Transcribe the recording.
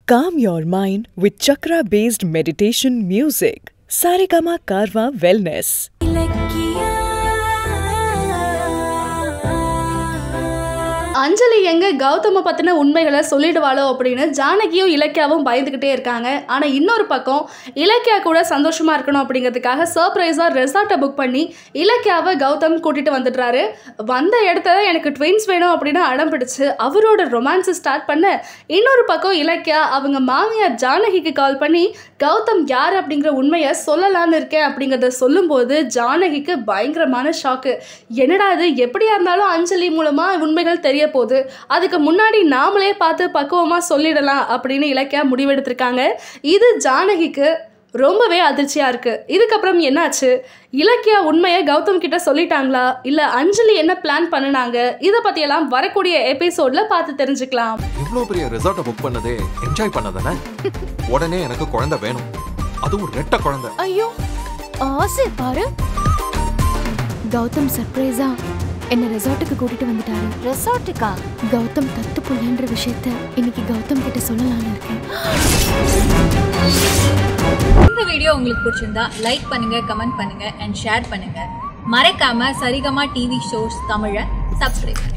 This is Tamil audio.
Calm your mind with chakra based meditation music. Saregama Karwa Wellness. அஞ்சலி எங்க கௌதம பத்தின உண்மைகளை சொல்லிடுவாளோ அப்படின்னு ஜானகியும் இலக்கியாவும் பயந்துக்கிட்டே இருக்காங்க ஆனா இன்னொரு பக்கம் இலக்கியா கூட சந்தோஷமா இருக்கணும் அப்படிங்கிறதுக்காக சர்ப்ரைஸா ரெசார்ட்டை புக் பண்ணி இலக்கியாவை கௌதம் கூட்டிட்டு வந்துடுறாரு வந்த இடத்துல எனக்கு ட்வின்ஸ் வேணும் அப்படின்னு அடம் பிடிச்சு அவரோட ரொமான்ஸை ஸ்டார்ட் பண்ண இன்னொரு பக்கம் இலக்கியா அவங்க மாமியார் ஜானகிக்கு கால் பண்ணி கௌதம் யார் அப்படிங்கிற உண்மையை சொல்லலான்னு இருக்கேன் அப்படிங்கிறத சொல்லும்போது ஜானகிக்கு பயங்கரமான ஷாக்கு என்னடா இது எப்படியா இருந்தாலும் அஞ்சலி மூலமா உண்மைகள் தெரிய போகுது அதுக்கு முன்னாடி நாமளே பார்த்து பக்குவமா சொல்லிடலாம் அப்படின்னு இலக்கியா முடிவெடுத்திருக்காங்க இது ஜானகிக்கு ரொம்பவே அதிர்ச்சியா இருக்கு இதுக்கப்புறம் என்னாச்சு இலக்கியா உண்மையை கௌதம் கிட்ட சொல்லிட்டாங்களா இல்ல அஞ்சலி என்ன பிளான் பண்ணுனாங்க இதை பத்தியெல்லாம் வரக்கூடிய எபிசோட்ல பார்த்து தெரிஞ்சுக்கலாம் இவ்வளோ பெரிய ரிசார்ட்டை புக் பண்ணதே என்ஜாய் பண்ணதானே உடனே எனக்கு குழந்தை வேணும் அதுவும் ரெட்ட குழந்தை ஐயோ ஆசை பாரு கௌதம் சர்ப்ரைஸா என்ன ரெசார்ட்டுக்கு கூட்டிட்டு வந்துட்டாரு ரெசார்ட்டுக்கா கௌதம் தத்து புள்ளன்ற விஷயத்த இன்னைக்கு கௌதம் கிட்ட சொல்லலாம்னு இருக்கேன் இந்த வீடியோ உங்களுக்கு பிடிச்சிருந்தா லைக் பண்ணுங்க கமெண்ட் பண்ணுங்க அண்ட் ஷேர் பண்ணுங்க மறக்காம சரிகமா டிவி ஷோஸ் தமிழை சப்ஸ்கிரைப் பண்ணுங்க